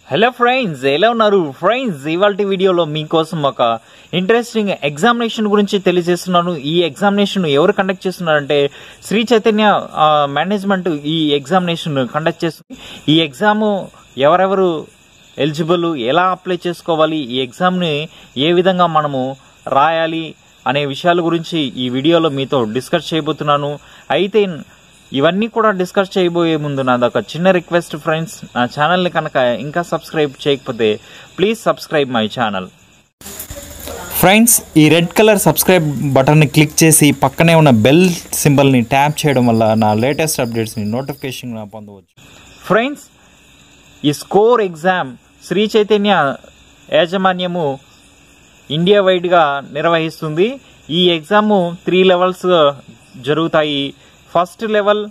hello friends ఎలా ఉన్నారు friends ఇవాళ వీడియోలో మీకోసం ఒక ఇంట్రెస్టింగ్ ఎగ్జామినేషన్ గురించి తెలియజేస్తున్నాను ఈ ఎగ్జామినేషన్ ఎవరు కండక్ట్ చేస్తున్నారంటే శ్రీ చైతన్య ఆ, మేనేజ్మెంట్ ఈ ఎగ్జామినేషన్ కండక్ట్ చేస్తుంది ఈ ఎగ్జామ్ ఎవరెవరు ఎలిజిబుల్ ఎలా అప్లై చేసుకోవాలి ఈ ఎగ్జామ్ని ఏ విధంగా మనము రాయాలి అనే విషయాల గురించి ఈ వీడియోలో మీతో డిస్కస్ చేయబోతున్నాను అయితే ఇవన్నీ కూడా డిస్కస్ చేయబోయే ముందు నాది ఒక చిన్న రిక్వెస్ట్ ఫ్రెండ్స్ నా ఛానల్ని కనుక ఇంకా సబ్స్క్రైబ్ చేయకపోతే please subscribe my channel friends ఈ రెడ్ కలర్ సబ్స్క్రైబ్ బటన్ని క్లిక్ చేసి పక్కనే ఉన్న బెల్ సింబల్ని ట్యాప్ చేయడం వల్ల నా లేటెస్ట్ అప్డేట్స్ని నోటిఫికేషన్ పొందవచ్చు ఫ్రెండ్స్ ఈ స్కోర్ ఎగ్జామ్ శ్రీ చైతన్య యాజమాన్యము ఇండియా వైడ్గా నిర్వహిస్తుంది ఈ ఎగ్జామ్ త్రీ లెవెల్స్ జరుగుతాయి ఫస్ట్ లెవెల్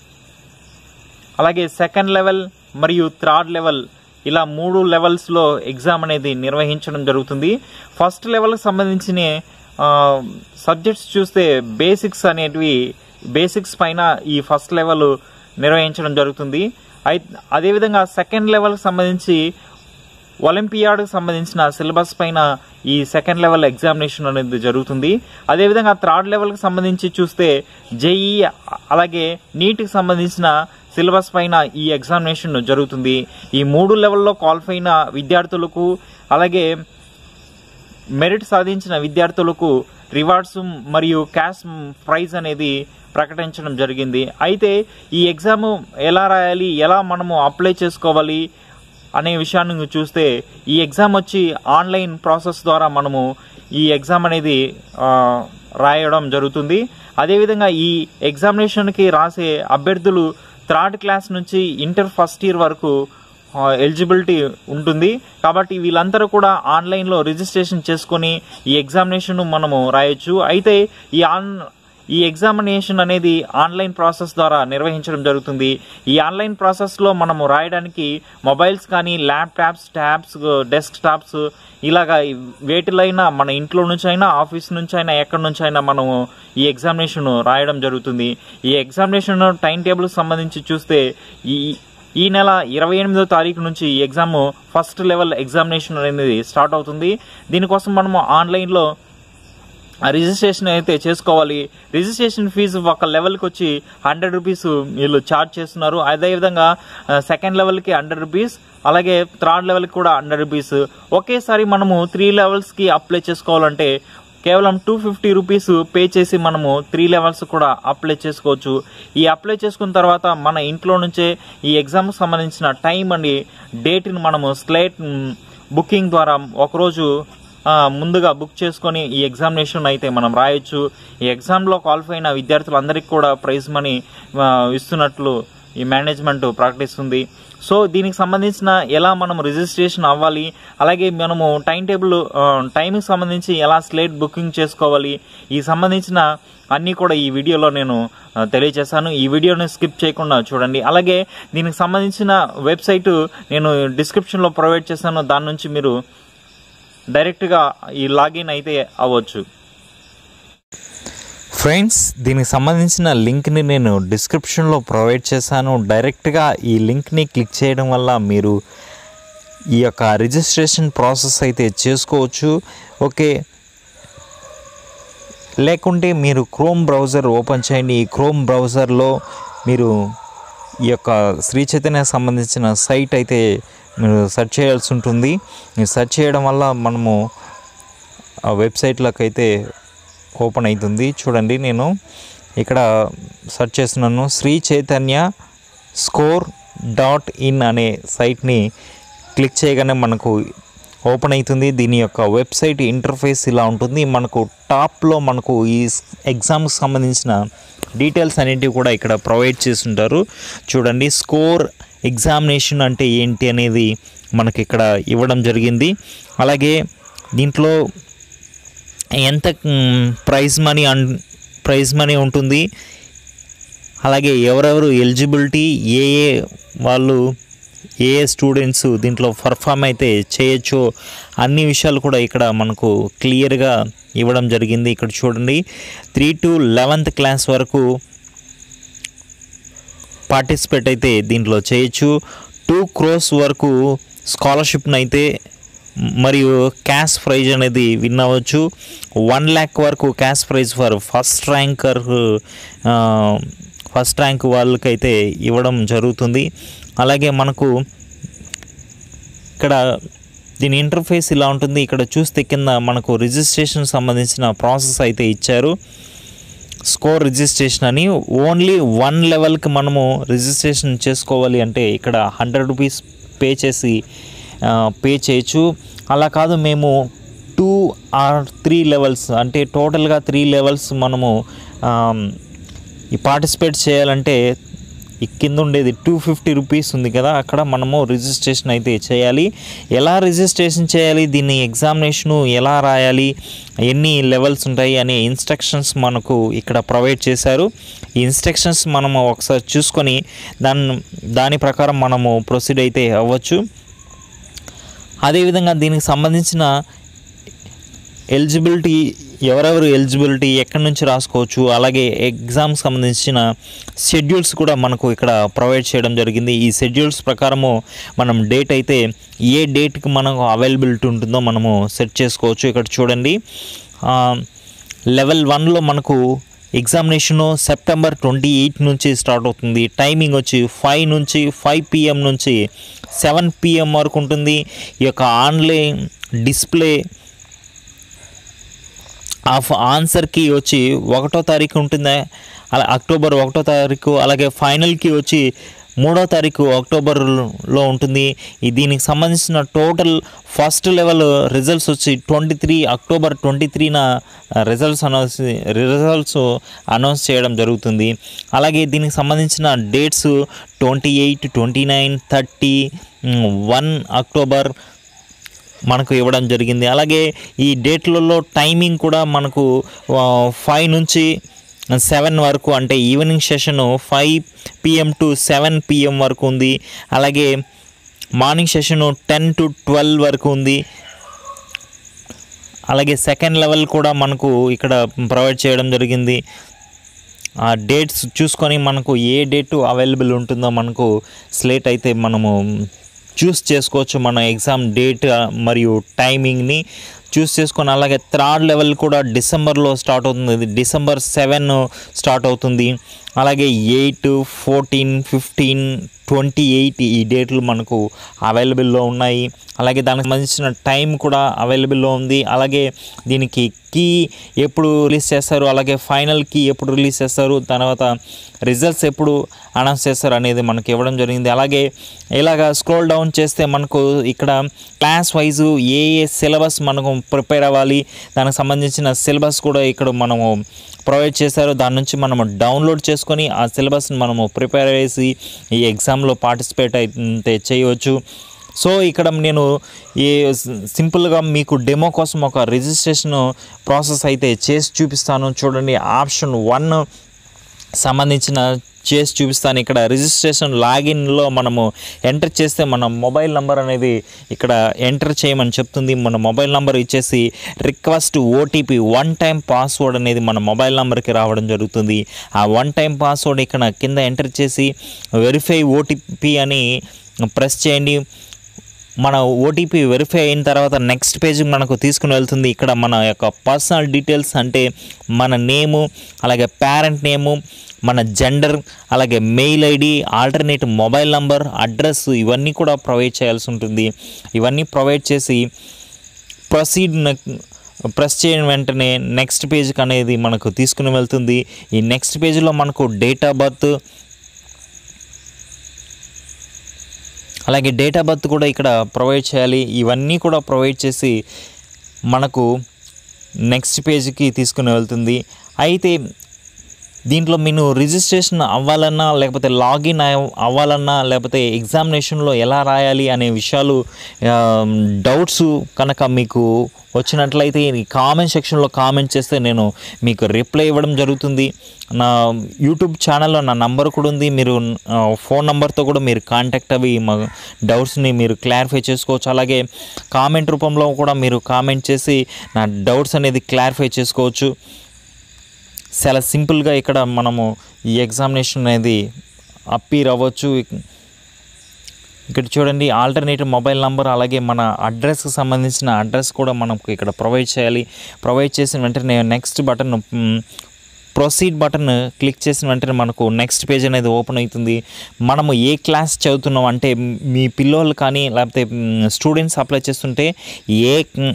అలాగే సెకండ్ లెవెల్ మరియు థర్డ్ లెవెల్ ఇలా మూడు లెవెల్స్లో ఎగ్జామ్ అనేది నిర్వహించడం జరుగుతుంది ఫస్ట్ లెవెల్కి సంబంధించిన సబ్జెక్ట్స్ చూస్తే బేసిక్స్ అనేటివి బేసిక్స్ పైన ఈ ఫస్ట్ లెవెల్ నిర్వహించడం జరుగుతుంది అయి అదేవిధంగా సెకండ్ లెవెల్కి సంబంధించి ఒలింపియాడ్కి సంబంధించిన సిలబస్ పైన ఈ సెకండ్ లెవెల్ ఎగ్జామినేషన్ అనేది జరుగుతుంది అదేవిధంగా థర్డ్ లెవెల్కి సంబంధించి చూస్తే జేఈ అలాగే నీట్కి సంబంధించిన సిలబస్ పైన ఈ ఎగ్జామినేషన్ జరుగుతుంది ఈ మూడు లెవెల్లో క్వాలిఫై అయిన విద్యార్థులకు అలాగే మెరిట్ సాధించిన విద్యార్థులకు రివార్డ్స్ మరియు క్యాష్ ప్రైజ్ అనేది ప్రకటించడం జరిగింది అయితే ఈ ఎగ్జామ్ ఎలా రాయాలి ఎలా మనము అప్లై చేసుకోవాలి అనే విషయాన్ని చూస్తే ఈ ఎగ్జామ్ వచ్చి ఆన్లైన్ ప్రాసెస్ ద్వారా మనము ఈ ఎగ్జామ్ అనేది ఆ, రాయడం జరుగుతుంది అదేవిధంగా ఈ ఎగ్జామినేషన్కి రాసే అభ్యర్థులు థర్డ్ క్లాస్ నుంచి ఇంటర్ ఫస్ట్ ఇయర్ వరకు ఎలిజిబిలిటీ ఉంటుంది కాబట్టి వీళ్ళందరూ కూడా ఆన్లైన్లో రిజిస్ట్రేషన్ చేసుకొని ఈ ఎగ్జామినేషన్ మనము రాయొచ్చు అయితే ఈ ఆన్ ఈ ఎగ్జామినేషన్ అనేది ఆన్లైన్ ప్రాసెస్ ద్వారా నిర్వహించడం జరుగుతుంది ఈ ఆన్లైన్ ప్రాసెస్లో మనము రాయడానికి మొబైల్స్ కానీ ల్యాప్టాప్స్ ట్యాబ్స్ డెస్క్ టాప్స్ ఇలాగా వేటిలైనా మన ఇంట్లో నుంచి అయినా ఆఫీస్ నుంచి అయినా ఎక్కడి నుంచి అయినా మనము ఈ ఎగ్జామినేషన్ రాయడం జరుగుతుంది ఈ ఎగ్జామినేషన్ టైం టేబుల్ సంబంధించి చూస్తే ఈ ఈ నెల ఇరవై ఎనిమిదో తారీఖు నుంచి ఈ ఎగ్జామ్ ఫస్ట్ లెవెల్ ఎగ్జామినేషన్ అనేది స్టార్ట్ అవుతుంది దీనికోసం మనము ఆన్లైన్లో రిజిస్ట్రేషన్ అయితే చేసుకోవాలి రిజిస్ట్రేషన్ ఫీజు ఒక లెవెల్కి వచ్చి హండ్రెడ్ రూపీస్ వీళ్ళు ఛార్జ్ చేస్తున్నారు అదేవిధంగా సెకండ్ లెవెల్కి హండ్రెడ్ రూపీస్ అలాగే థర్డ్ లెవెల్కి కూడా హండ్రెడ్ రూపీస్ ఒకేసారి మనము త్రీ లెవెల్స్కి అప్లై చేసుకోవాలంటే కేవలం టూ ఫిఫ్టీ రూపీస్ పే చేసి మనము త్రీ లెవెల్స్ కూడా అప్లై చేసుకోవచ్చు ఈ అప్లై చేసుకున్న తర్వాత మన ఇంట్లో నుంచే ఈ ఎగ్జామ్కి సంబంధించిన టైం అండి డేట్ని మనము స్లేట్ బుకింగ్ ద్వారా ఒకరోజు ఆ, ముందుగా బుక్ చేసుకొని ఈ ఎగ్జామినేషన్ అయితే మనం రాయొచ్చు ఈ ఎగ్జామ్లో క్వాలిఫై అయిన విద్యార్థులందరికీ కూడా ప్రైజ్ మనీ ఆ, ఇస్తున్నట్లు ఈ మేనేజ్మెంట్ ప్రకటిస్తుంది సో దీనికి సంబంధించిన ఎలా మనం రిజిస్ట్రేషన్ అవ్వాలి అలాగే మనము టైం టేబుల్ టైంకి సంబంధించి ఎలా స్లేట్ బుకింగ్ చేసుకోవాలి ఈ సంబంధించిన అన్నీ కూడా ఈ వీడియోలో నేను ఆ, తెలియజేశాను ఈ వీడియోని స్కిప్ చేయకుండా చూడండి అలాగే దీనికి సంబంధించిన వెబ్సైట్ నేను డిస్క్రిప్షన్లో ప్రొవైడ్ చేశాను దాని నుంచి మీరు డైరెక్ట్గా ఈ లాగిన్ అయితే అవ్వచ్చు ఫ్రెండ్స్ దీనికి సంబంధించిన లింక్ని నేను డిస్క్రిప్షన్లో ప్రొవైడ్ చేశాను డైరెక్ట్గా ఈ లింక్ని క్లిక్ చేయడం వల్ల మీరు ఈ యొక్క రిజిస్ట్రేషన్ ప్రాసెస్ అయితే చేసుకోవచ్చు ఓకే లేకుంటే మీరు క్రోమ్ బ్రౌజర్ ఓపెన్ చేయండి ఈ క్రోమ్ బ్రౌజర్లో మీరు ఈ యొక్క శ్రీ చైతన్యకు సంబంధించిన సైట్ అయితే మీరు సెర్చ్ చేయాల్సి ఉంటుంది మీరు సెర్చ్ చేయడం వల్ల మనము ఆ వెబ్సైట్లోకి అయితే ఓపెన్ అవుతుంది చూడండి నేను ఇక్కడ సెర్చ్ చేస్తున్నాను Shri Chaitanya score dot in అనే సైట్ని క్లిక్ చేయగానే మనకు ఓపెన్ అవుతుంది దీని యొక్క వెబ్సైట్ ఇంటర్ఫేస్ ఇలా ఉంటుంది మనకు టాప్లో మనకు ఈ ఎగ్జామ్కి సంబంధించిన డీటెయిల్స్ అనేటివి కూడా ఇక్కడ ప్రొవైడ్ చేస్తుంటారు చూడండి స్కోర్ ఎగ్జామినేషన్ అంటే ఏంటి అనేది మనకి ఇక్కడ ఇవ్వడం జరిగింది అలాగే దీంట్లో ఎంత మ్, ప్రైజ్ మనీ అన్ ప్రైజ్ మనీ ఉంటుంది అలాగే ఎవరెవరు ఎలిజిబిలిటీ ఏ ఏ వాళ్ళు ఏ ఏ స్టూడెంట్స్ దీంట్లో పర్ఫామ్ అయితే చేయొచ్చో అన్ని విషయాలు కూడా ఇక్కడ మనకు క్లియర్గా ఇవ్వడం జరిగింది ఇక్కడ చూడండి త్రీ టు లెవెంత్ క్లాస్ వరకు పార్టిసిపేట్ అయితే దీంట్లో చేయొచ్చు టూ క్రోస్ వరకు స్కాలర్షిప్ని అయితే మరియు క్యాష్ ప్రైజ్ అనేది విన్ అవ్వచ్చు వన్ ల్యాక్ వరకు cash prize for first ranker first rank వాళ్ళకైతే ఇవ్వడం జరుగుతుంది అలాగే మనకు ఇక్కడ దీని ఇంటర్ఫేస్ ఇలా ఉంటుంది ఇక్కడ చూస్తే కింద మనకు రిజిస్ట్రేషన్ సంబంధించిన ప్రాసెస్ అయితే ఇచ్చారు స్కోర్ రిజిస్ట్రేషన్ అని ఓన్లీ వన్ లెవెల్కి మనము రిజిస్ట్రేషన్ చేసుకోవాలి అంటే ఇక్కడ హండ్రెడ్ రూపీస్ పే చేసి పే చేయొచ్చు అలా కాదు మేము టూ ఆర్ త్రీ లెవెల్స్ అంటే టోటల్గా త్రీ లెవెల్స్ మనము ఆ, ఈ పార్టిసిపేట్ చేయాలంటే ఈ కింద ఉండేది టూ ఫిఫ్టీ రూపీస్ ఉంది కదా అక్కడ మనము రిజిస్ట్రేషన్ అయితే చేయాలి ఎలా రిజిస్ట్రేషన్ చేయాలి దీన్ని ఎగ్జామినేషను ఎలా రాయాలి ఎన్ని లెవెల్స్ ఉంటాయి అనే ఇన్స్ట్రక్షన్స్ మనకు ఇక్కడ ప్రొవైడ్ చేశారు ఈ ఇన్స్ట్రక్షన్స్ మనము ఒకసారి చూసుకొని దాని దాని ప్రకారం మనము ప్రొసీడ్ అయితే అవ్వచ్చు అదేవిధంగా దీనికి సంబంధించిన ఎలిజిబిలిటీ ఎవరెవరు ఎలిజిబిలిటీ ఎక్కడి నుంచి రాసుకోవచ్చు అలాగే ఎగ్జామ్స్ సంబంధించిన షెడ్యూల్స్ కూడా మనకు ఇక్కడ ప్రొవైడ్ చేయడం జరిగింది ఈ షెడ్యూల్స్ ప్రకారము మనం డేట్ అయితే ఏ డేట్కి మనకు అవైలబిలిటీ ఉంటుందో మనము సెట్ చేసుకోవచ్చు ఇక్కడ చూడండి లెవెల్ వన్లో మనకు ఎగ్జామినేషను సెప్టెంబర్ ట్వంటీ ఎయిట్ నుంచి స్టార్ట్ అవుతుంది టైమింగ్ వచ్చి ఫైవ్ నుంచి ఫైవ్ పిఎం నుంచి సెవెన్ పిఎం వరకు ఉంటుంది ఈ యొక్క ఆన్లైన్ డిస్ప్లే ఆఫ్ ఆన్సర్కి వచ్చి ఒకటో తారీఖు ఉంటుందా అలా అక్టోబర్ ఒకటో తారీఖు అలాగే ఫైనల్కి వచ్చి మూడో తారీఖు అక్టోబర్లో ఉంటుంది ఈ దీనికి సంబంధించిన టోటల్ ఫస్ట్ లెవెల్ రిజల్ట్స్ వచ్చి ట్వంటీ త్రీ అక్టోబర్ ట్వంటీ త్రీన రిజల్ట్స్ అనౌన్స్ రిజల్ట్స్ అనౌన్స్ చేయడం జరుగుతుంది అలాగే దీనికి సంబంధించిన dates twenty eight twenty nine thirty one October మనకు ఇవ్వడం జరిగింది అలాగే ఈ డేట్లలో టైమింగ్ కూడా మనకు ఫైవ్ నుంచి సెవెన్ వరకు అంటే evening session five PM to seven PM వరకు ఉంది అలాగే morning session ten to twelve వరకు ఉంది అలాగే సెకండ్ లెవెల్ కూడా మనకు ఇక్కడ ప్రొవైడ్ చేయడం జరిగింది ఆ డేట్స్ చూసుకొని మనకు ఏ డేట్ అవైలబుల్ ఉంటుందో మనకు స్లేట్ అయితే మనము చూస్ చేసుకోవచ్చు మన ఎగ్జామ్ డేట్ మరియు టైమింగ్ని చూస్ చేసుకొని అలాగే థర్డ్ లెవెల్ కూడా డిసెంబర్లో స్టార్ట్ అవుతుంది ఇది డిసెంబర్ సెవెన్ స్టార్ట్ అవుతుంది అలాగే eight fourteen fifteen twenty eight ఈ డేట్లు మనకు అవైలబుల్లో ఉన్నాయి అలాగే దానికి సంబంధించిన టైం కూడా అవైలబుల్లో ఉంది అలాగే దీనికి కీ ఎప్పుడు రిలీజ్ చేస్తారు అలాగే ఫైనల్ కీ ఎప్పుడు రిలీజ్ చేస్తారు తర్వాత రిజల్ట్స్ ఎప్పుడు అనౌన్స్ చేస్తారు అనేది మనకి ఇవ్వడం జరిగింది అలాగే ఇలాగ స్క్రోల్ డౌన్ చేస్తే మనకు ఇక్కడ క్లాస్ వైజ్ ఏ ఏ సిలబస్ మనకు ప్రిపేర్ అవ్వాలి దానికి సంబంధించిన సిలబస్ కూడా ఇక్కడ మనము ప్రొవైడ్ చేశారు దాని నుంచి మనము డౌన్లోడ్ చేసుకొని ఆ సిలబస్ని మనము ప్రిపేర్ చేసి ఈ ఎగ్జామ్లో పార్టిసిపేట్ అయితే చేయవచ్చు సో ఇక్కడ నేను ఈ సింపుల్గా మీకు డెమో కోసం ఒక రిజిస్ట్రేషన్ ప్రాసెస్ అయితే చేసి చూపిస్తాను చూడండి ఆప్షన్ వన్ సంబంధించిన చేసి చూపిస్తాను ఇక్కడ రిజిస్ట్రేషన్ లాగిన్లో మనము ఎంటర్ చేస్తే మన మొబైల్ నంబర్ అనేది ఇక్కడ ఎంటర్ చేయమని చెప్తుంది మన మొబైల్ నంబర్ ఇచ్చేసి request OTP one time password అనేది మన మొబైల్ నంబర్కి రావడం జరుగుతుంది ఆ వన్ టైం పాస్వర్డ్ ఇక్కడ కింద ఎంటర్ చేసి వెరిఫై ఓటీపీ అని ప్రెస్ చేయండి మన ఓటీపీ వెరిఫై అయిన తర్వాత నెక్స్ట్ పేజ్ మనకు తీసుకుని వెళ్తుంది ఇక్కడ మన యొక్క పర్సనల్ డీటెయిల్స్ అంటే మన నేము అలాగే పేరెంట్ నేము మన జెండర్ అలాగే mail ID alternate mobile number address ఇవన్నీ కూడా ప్రొవైడ్ చేయాల్సి ఉంటుంది ఇవన్నీ ప్రొవైడ్ చేసి ప్రొసీడ్ ప్రెస్ చేయడం వెంటనే నెక్స్ట్ పేజ్కి అనేది మనకు తీసుకుని వెళ్తుంది ఈ నెక్స్ట్ పేజ్లో మనకు డేట్ ఆఫ్ బర్త్ అలాగే డేట్ ఆఫ్ బర్త్ కూడా ఇక్కడ ప్రొవైడ్ చేయాలి ఇవన్నీ కూడా ప్రొవైడ్ చేసి మనకు నెక్స్ట్ పేజ్కి తీసుకుని వెళ్తుంది అయితే దీంట్లో మీరు రిజిస్ట్రేషన్ అవ్వాలన్నా లేకపోతే లాగిన్ అవ్- అవ్వాలన్నా లేకపోతే ఎగ్జామినేషన్లో ఎలా రాయాలి అనే విషయాలు డౌట్స్ కనుక మీకు వచ్చినట్లయితే ఈ కామెంట్ సెక్షన్లో కామెంట్ చేస్తే నేను మీకు రిప్లై ఇవ్వడం జరుగుతుంది నా యూట్యూబ్ ఛానల్లో నా నంబర్ కూడా ఉంది మీరు ఆ, ఫోన్ నెంబర్తో కూడా మీరు కాంటాక్ట్ అవి మా డౌట్స్ని మీరు క్లారిఫై చేసుకోవచ్చు అలాగే కామెంట్ రూపంలో కూడా మీరు కామెంట్ చేసి నా డౌట్స్ అనేది క్లారిఫై చేసుకోవచ్చు చాలా సింపుల్గా ఇక్కడ మనము ఈ ఎగ్జామినేషన్ అనేది అప్పీర్ అవ్వచ్చు ఇక్కడ చూడండి ఆల్టర్నేటివ్ మొబైల్ నంబర్ అలాగే మన అడ్రస్కి సంబంధించిన అడ్రస్ కూడా మనకు ఇక్కడ ప్రొవైడ్ చేయాలి ప్రొవైడ్ చేసిన వెంటనే next button proceed button click చేసిన వెంటనే మనకు నెక్స్ట్ పేజ్ అనేది ఓపెన్ అవుతుంది మనము ఏ క్లాస్ చదువుతున్నాం అంటే మీ పిల్లోళ్ళు కానీ లేకపోతే స్టూడెంట్స్ అప్లై చేస్తుంటే ఏ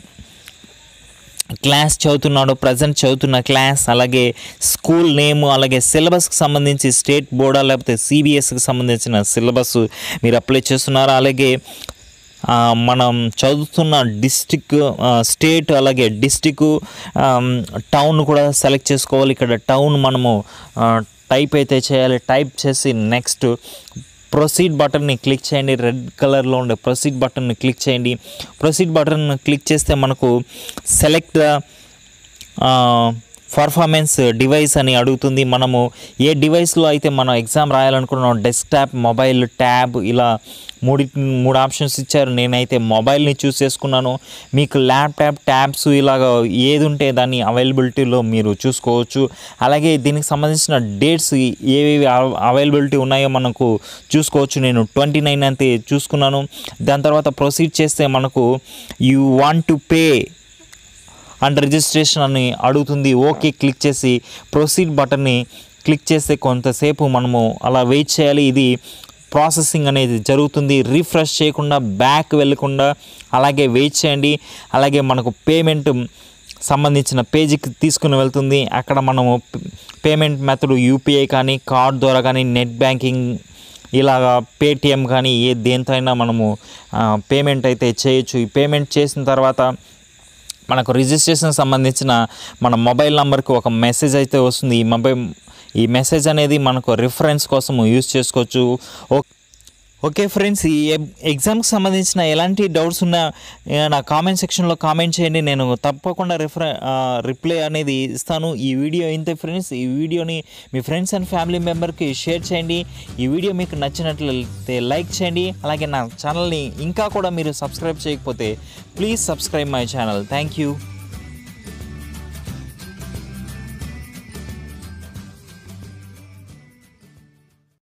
క్లాస్ చదువుతున్నాడు ప్రజెంట్ చదువుతున్న క్లాస్ అలాగే స్కూల్ నేమ్ అలాగే సిలబస్కి సంబంధించి స్టేట్ బోర్డా లేకపోతే సిబిఎస్కి సంబంధించిన సిలబస్ మీరు అప్లై చేస్తున్నారా అలాగే ఆ, మనం చదువుతున్న డిస్టిక్ స్టేట్ అలాగే డిస్టిక్ టౌన్ కూడా సెలెక్ట్ చేసుకోవాలి ఇక్కడ టౌన్ మనము టైప్ అయితే చేయాలి టైప్ చేసి నెక్స్ట్ ప్రొసీడ్ బటన్ని క్లిక్ చేయండి రెడ్ కలర్లో ఉండే ప్రొసీడ్ బటన్ని క్లిక్ చేయండి ప్రొసీడ్ బటన్ క్లిక్ చేస్తే మనకు సెలెక్ట్ పర్ఫార్మెన్స్ డివైస్ అని అడుగుతుంది మనము ఏ డివైస్లో అయితే మనం ఎగ్జామ్ రాయాలనుకున్నాం డెస్క్టాప్ మొబైల్ ట్యాబ్ ఇలా మూడి మూడు ఆప్షన్స్ ఇచ్చారు నేనైతే మొబైల్ని చూస్ చేసుకున్నాను మీకు ల్యాప్టాప్ ట్యాబ్స్ ఇలాగ ఏది ఉంటే దాన్ని అవైలబిలిటీలో మీరు చూసుకోవచ్చు అలాగే దీనికి సంబంధించిన డేట్స్ ఏవేవి అవైలబిలిటీ ఉన్నాయో మనకు చూసుకోవచ్చు నేను ట్వంటీ నైన్ అయితే చూసుకున్నాను దాని తర్వాత ప్రొసీడ్ చేస్తే మనకు you want to pay and registration అని అడుగుతుంది ఓకే క్లిక్ చేసి ప్రొసీడ్ బటన్ని క్లిక్ చేస్తే కొంతసేపు మనము అలా వెయిట్ చేయాలి ఇది ప్రాసెసింగ్ అనేది జరుగుతుంది రీఫ్రెష్ చేయకుండా బ్యాక్ వెళ్ళకుండా అలాగే వెయిట్ చేయండి అలాగే మనకు పేమెంట్ సంబంధించిన పేజీకి తీసుకుని వెళ్తుంది అక్కడ మనము పేమెంట్ మెథడ్ యూపీఐ కానీ కార్డ్ ద్వారా కానీ నెట్ బ్యాంకింగ్ ఇలాగా పేటిఎం కానీ ఏ దేంతో అయినా మనము పేమెంట్ అయితే చేయొచ్చు ఈ పేమెంట్ చేసిన తర్వాత మనకు రిజిస్ట్రేషన్ సంబంధించిన మన మొబైల్ నెంబర్కి ఒక మెసేజ్ అయితే వస్తుంది ఈ మొబైల్ ఈ మెసేజ్ అనేది మనకు రిఫరెన్స్ కోసం యూస్ చేసుకోవచ్చు ఓ- ఓకే ఫ్రెండ్స్ ఈ ఎగ్- ఎగ్జామ్కి సంబంధించిన ఎలాంటి డౌట్స్ ఉన్నా ఆ, నా కామెంట్ సెక్షన్లో కామెంట్ చేయండి నేను తప్పకుండా రిఫర ఆ, రిప్లై అనేది ఇస్తాను ఈ వీడియో ఇంతే ఫ్రెండ్స్ ఈ వీడియోని మీ ఫ్రెండ్స్ అండ్ ఫ్యామిలీ మెంబర్కి షేర్ చేయండి ఈ వీడియో మీకు నచ్చినట్లయితే లైక్ చేయండి అలాగే నా ఛానల్ని ఇంకా కూడా మీరు సబ్స్క్రైబ్ చేయకపోతే please subscribe my channel thank you